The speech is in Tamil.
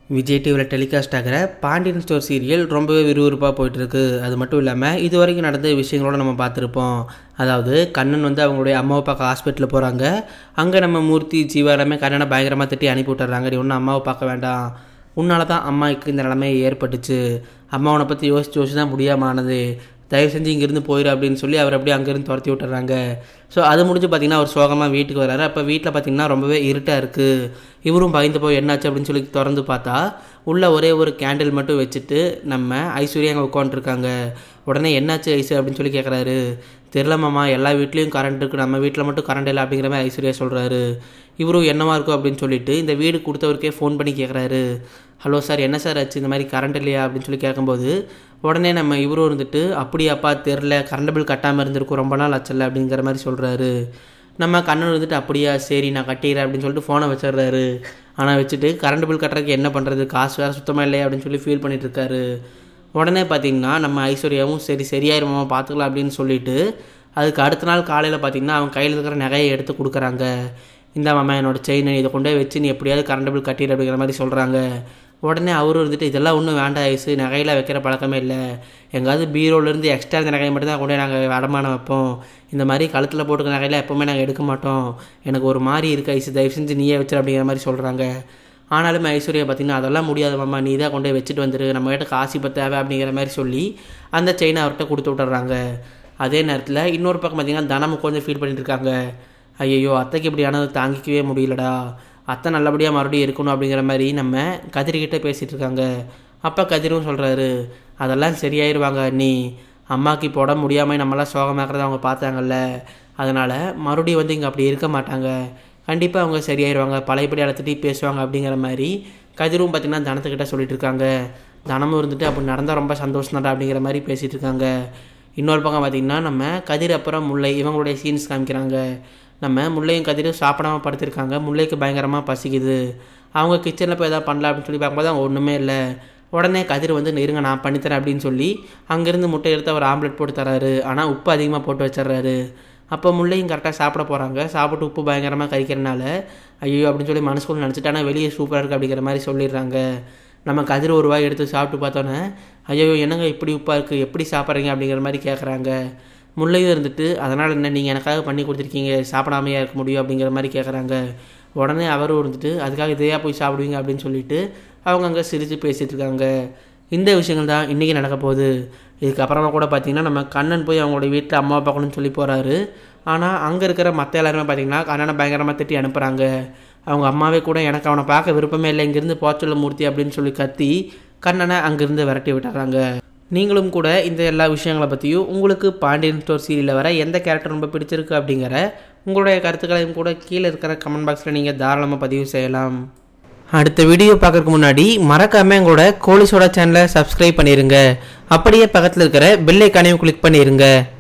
விஜய் டிவியில் டெலிகாஸ்ட் ஆகிற பாண்டியன் ஸ்டோர் சீரியல் ரொம்பவே விறுவிறுப்பாக போயிட்டுருக்கு அது மட்டும் இல்லாமல் இது வரைக்கும் நடந்த விஷயங்களோட நம்ம பார்த்துருப்போம் அதாவது கண்ணன் வந்து அவங்களுடைய அம்மாவை பார்க்க ஹாஸ்பிட்டலில் போகிறாங்க அங்கே நம்ம மூர்த்தி ஜீவா எல்லாமே கண்ணனை பயங்கரமாக திட்டி அனுப்பி விட்டுறாங்க நீ ஒன்றும் அம்மாவை பார்க்க வேண்டாம் உன்னால தான் அம்மாவுக்கு இந்த நிலைமை ஏற்பட்டுச்சு அம்மா உன்னை பற்றி யோசிச்சு யோசிச்சு தான் முடியாமல் ஆனது தயவு செஞ்சு இங்கேருந்து போயிடு அப்படின்னு சொல்லி அவர் அப்படியே அங்கேருந்து துரத்தி விட்டுறாங்க ஸோ அது முடிஞ்சு பார்த்தீங்கன்னா அவர் சோகமாக வீட்டுக்கு வராரு அப்போ வீட்டில் பார்த்தீங்கன்னா ரொம்பவே இருட்டாக இருக்குது இவரும் பயந்து போய் என்னாச்சு அப்படின்னு சொல்லி திறந்து பார்த்தா உள்ளே ஒரே ஒரு கேண்டில் மட்டும் வச்சுட்டு நம்ம ஐஸ்வர்யா அங்கே உட்காந்துருக்காங்க உடனே என்னாச்சு ஐசு அப்படின்னு சொல்லி கேட்குறாரு தெரில மாமா எல்லா வீட்லேயும் கரண்ட் இருக்குது நம்ம வீட்டில் மட்டும் கரண்ட் இல்லை அப்படிங்கிற மாதிரி ஐஸ்வர்யா சொல்கிறாரு இவரும் என்னவா இருக்கும் அப்படின்னு சொல்லிட்டு இந்த வீடு கொடுத்தவருக்கே ஃபோன் பண்ணி கேட்குறாரு ஹலோ சார் என்ன சார் ஆச்சு இந்த மாதிரி கரண்ட் இல்லையா அப்படின்னு சொல்லி கேட்கும்போது உடனே நம்ம இவரும் இருந்துட்டு அப்படியாப்பா தெரில கரண்ட் பில் கட்டாமல் இருந்திருக்கும் ரொம்ப நாள் ஆச்சல்ல அப்படிங்கிற மாதிரி சொல்கிறாரு நம்ம கண்ணன் இருந்துட்டு அப்படியா சரி நான் கட்டிக்கிறேன் அப்படின்னு சொல்லிட்டு ஃபோனை வச்சிடுறாரு ஆனால் வச்சுட்டு கரண்ட் பில் கட்டுறதுக்கு என்ன பண்ணுறது காசு வேறு சுத்தமாக இல்லையா அப்படின்னு சொல்லி ஃபீல் பண்ணிட்டு இருக்காரு உடனே பார்த்தீங்கன்னா நம்ம ஐஸ்வர்யாவும் சரி சரியாயிருமாமா பார்த்துக்கலாம் அப்படின்னு சொல்லிட்டு அதுக்கு அடுத்த நாள் காலையில் பார்த்தீங்கன்னா அவன் கையில் இருக்கிற நகையை எடுத்து கொடுக்குறாங்க இந்த மாமா என்னோட செயின் இதை கொண்டு போய் வச்சு நீ எப்படியாவது கரண்ட் பில் கட்டிடு அப்படிங்கிற மாதிரி சொல்கிறாங்க உடனே அவரும் இருந்துட்டு இதெல்லாம் ஒன்றும் வேண்டாம் ஐஸு நகையெல்லாம் வைக்கிற பழக்கமே இல்லை எங்காவது பீரோலேருந்து எக்ஸ்ட்ரா இந்த நகையை மட்டும் தான் கொண்டு போய் நாங்கள் அடமானம் வைப்போம் இந்த மாதிரி கழுத்தில் போட்டுக்க நகையெல்லாம் எப்போவுமே நாங்கள் எடுக்க மாட்டோம் எனக்கு ஒரு மாதிரி இருக்கு ஐஸு தயவு செஞ்சு நீயே வச்சிரு அப்படிங்கிற மாதிரி சொல்கிறாங்க ஆனாலுமே ஐஸ்வர்யா பார்த்தீங்கன்னா அதெல்லாம் முடியாது மாமா நீ தான் கொண்டு போய் வச்சுட்டு வந்துரு நம்ம கிட்ட காசு இப்போ தேவை அப்படிங்கிற மாதிரி சொல்லி அந்த செயினை அவர்கிட்ட கொடுத்து விட்டுறாங்க அதே நேரத்தில் இன்னொரு பக்கம் பார்த்தீங்கன்னா தனமும் கொஞ்சம் ஃபீல் பண்ணிட்டு இருக்காங்க ஐயோ அத்தைக்கு இப்படி ஆனது தாங்கிக்கவே முடியலடா அத்தை நல்லபடியாக மறுபடியும் இருக்கணும் அப்படிங்கிற மாதிரி நம்ம கதிர்கிட்ட பேசிகிட்டு இருக்காங்க அப்போ கதிரும் சொல்கிறாரு அதெல்லாம் சரியாயிருவாங்க நீ அம்மாவுக்கு இப்போ உடம்பு முடியாமல் நம்மளாம் சோகமாக்குறத அவங்க பார்த்தாங்கல்ல அதனால் மறுபடியும் வந்து இங்கே அப்படி இருக்க மாட்டாங்க கண்டிப்பாக அவங்க சரியாயிருவாங்க பழையபடி அழைத்துட்டு பேசுவாங்க அப்படிங்கிற மாதிரி கதிரும் பார்த்திங்கன்னா தனத்துக்கிட்ட சொல்லிட்டு இருக்காங்க தனமும் இருந்துட்டு அப்படி நடந்தால் ரொம்ப சந்தோஷம் தான்டா அப்படிங்கிற மாதிரி பேசிகிட்டு இருக்காங்க இன்னொரு பக்கம் பார்த்திங்கன்னா நம்ம கதிர் அப்புறம் முல்லை இவங்களுடைய சீன்ஸ் காமிக்கிறாங்க நம்ம முல்லையும் கதிரும் சாப்பிடாம படுத்திருக்காங்க முல்லைக்கு பயங்கரமாக பசிக்குது அவங்க கிச்சனில் போய் எதாவது பண்ணலாம் அப்படின்னு சொல்லி பார்க்கும்போது அவங்க ஒன்றுமே இல்லை உடனே கதிர் வந்து இருங்க நான் பண்ணித்தரேன் அப்படின்னு சொல்லி அங்கேருந்து முட்டை எடுத்து அவர் ஆம்லெட் போட்டு தராரு ஆனால் உப்பு அதிகமாக போட்டு வச்சிடுறாரு அப்போ முல்லையும் கரெக்டாக சாப்பிட போகிறாங்க சாப்பிட்டு உப்பு பயங்கரமாக கறிக்கிறனால ஐயோ அப்படின்னு சொல்லி மனசுக்குள்ள நினச்சிட்டு ஆனால் வெளியே சூப்பராக இருக்குது அப்படிங்கிற மாதிரி சொல்லிடுறாங்க நம்ம கதிர் ஒரு வாய் எடுத்து சாப்பிட்டு பார்த்தோன்னே ஐயோ என்னங்க இப்படி உப்பாக இருக்குது எப்படி சாப்பிட்றீங்க அப்படிங்கிற மாதிரி கேட்குறாங்க முல்லையும் இருந்துட்டு அதனால் என்ன நீங்கள் எனக்காக பண்ணி கொடுத்துருக்கீங்க சாப்பிடாமையா இருக்க முடியும் அப்படிங்கிற மாதிரி கேட்குறாங்க உடனே அவரும் இருந்துட்டு அதுக்காக இதையா போய் சாப்பிடுவீங்க அப்படின்னு சொல்லிட்டு அவங்க அங்கே சிரித்து பேசிகிட்டு இருக்காங்க இந்த விஷயங்கள் தான் இன்றைக்கி நடக்க போகுது இதுக்கப்புறமா கூட பார்த்திங்கன்னா நம்ம கண்ணன் போய் அவங்களோட வீட்டில் அம்மா பார்க்கணும்னு சொல்லி போகிறாரு ஆனால் அங்கே இருக்கிற மற்ற எல்லாருமே பார்த்திங்கன்னா கண்ணனை பயங்கரமாக திட்டி அனுப்புகிறாங்க அவங்க அம்மாவே கூட எனக்கு அவனை பார்க்க விருப்பமே இல்லை இங்கேருந்து போச்சொல்ல மூர்த்தி அப்படின்னு சொல்லி கத்தி கண்ணனை அங்கேருந்து விரட்டி விட்டுறாங்க நீங்களும் கூட இந்த எல்லா விஷயங்களை பற்றியும் உங்களுக்கு பாண்டியன் ஸ்டோர் சீரியலில் வர எந்த கேரக்டர் ரொம்ப பிடிச்சிருக்கு அப்படிங்கிற உங்களுடைய கருத்துக்களையும் கூட கீழே இருக்கிற கமெண்ட் பாக்ஸில் நீங்கள் தாராளமாக பதிவு செய்யலாம் அடுத்த வீடியோ பார்க்கறதுக்கு முன்னாடி மறக்காமல் எங்களோட கோலிசோட சேனலை சப்ஸ்கிரைப் பண்ணிடுங்க அப்படியே பக்கத்தில் இருக்கிற பெல் ஐக்கானையும் கிளிக் பண்ணிடுங்க